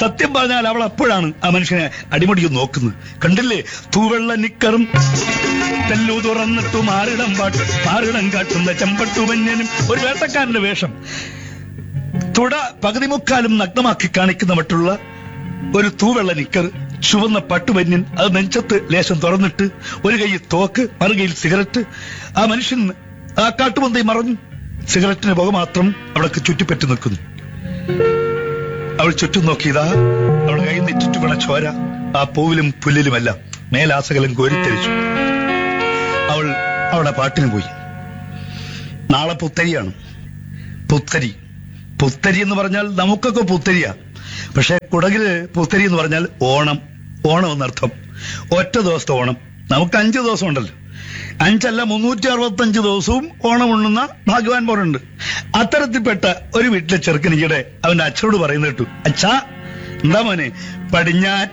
സത്യം പറഞ്ഞാൽ അവൾ അപ്പോഴാണ് ആ മനുഷ്യനെ അടിമുടിയും നോക്കുന്നത് കണ്ടില്ലേ തൂവെള്ള നിക്കറും തെല്ലു തുറന്നിട്ടു മാറിടം പാട്ട് മാറിടം കാട്ടുന്ന ചെമ്പട്ടുമഞ്ഞനും ഒരു വേട്ടക്കാരന്റെ വേഷം തുട പകുതി മുക്കാലും നഗ്നമാക്കി കാണിക്കുന്ന മറ്റുള്ള ഒരു തൂവെള്ള നിക്കർ ചുവന്ന പട്ടുപന്യൻ അത് നെഞ്ചത്ത് ലേശം തുറന്നിട്ട് ഒരു കൈ തോക്ക് മറുകയിൽ സിഗരറ്റ് ആ മനുഷ്യൻ ആ കാട്ടുപന്തി മറഞ്ഞു സിഗരറ്റിന് പുക മാത്രം അവൾക്ക് ചുറ്റിപ്പറ്റി നിൽക്കുന്നു അവൾ ചുറ്റും നോക്കിയതാ അവളുടെ കയ്യിൽ നിന്ന് ചുറ്റുപണ ചോര ആ പൂവിലും പുല്ലിലുമെല്ലാം മേലാസകലം കോരിത്തെരിച്ചു അവൾ അവളുടെ പാട്ടിന് പോയി നാളെ പുത്തരിയാണ് പുത്തരി പുത്തരി എന്ന് പറഞ്ഞാൽ നമുക്കൊക്കെ പുത്തരിയാ പക്ഷെ കുടകില് പുത്തരി എന്ന് പറഞ്ഞാൽ ഓണം ഓണം എന്നർത്ഥം ഒറ്റ ദിവസത്തെ ഓണം നമുക്ക് അഞ്ച് ദിവസം ഉണ്ടല്ലോ അഞ്ചല്ല മുന്നൂറ്റി അറുപത്തഞ്ച് ദിവസവും ഓണം ഉണ്ണുന്ന ഭാഗ്യവാൻമാരുണ്ട് അത്തരത്തിൽപ്പെട്ട ഒരു വീട്ടിലെ ചെറുക്കൻ ഈയിടെ അവന്റെ അച്ഛനോട് പറയുന്ന കേട്ടു അച്ഛാ എന്താ മോനെ പടിഞ്ഞാറ്റ